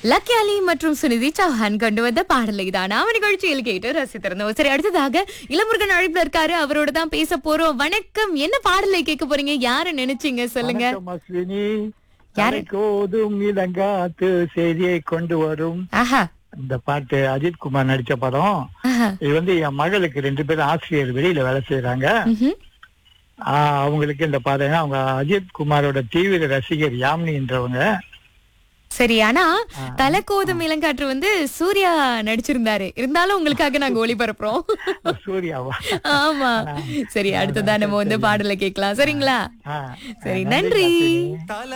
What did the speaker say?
Lucky அலி மற்றும் சுனிதி சௌஹான் கொண்டு வந்த பாடலை தான் நாம நிகழ்ச்சியில் கேட்டு ரசித்திருந்தோம் சரி அடுத்ததாக இளமுருகன் அழைப்புல இருக்காரு அவரோட தான் பேச போறோம் வணக்கம் என்ன பாடலை கேட்க போறீங்க யார நினைச்சீங்க சொல்லுங்க வணக்கம் அஸ்வினி யாரு? கோதும் இளங்காத்து செய்தியை கொண்டு வரும் ஆஹா இந்த பாட்டு அஜித் குமார் நடிச்ச படம் ஆஹா இது வந்து என் மகளுக்கு ரெண்டு பேரும் ஆசிரியர் வெளியில வேலை செய்யறாங்க ம்ஹும். ஆஹ் அவங்களுக்கு இந்த பாடம் அவங்க அஜித் குமாரோட தீவிர ரசிகர் யாமினின்றவங்க சரி ஆனா தலக்கோதும் இளங்காற்று வந்து சூர்யா நடிச்சிருந்தாரு இருந்தாலும் உங்களுக்காக நாங்க ஒளிபரப்புறோம் சூர்யாவா ஆமா சரி அடுத்ததா நம்ம வந்து பாடலை கேட்கலாம் சரிங்களா ஆஹ் சரி நன்றி அஸ்வினி.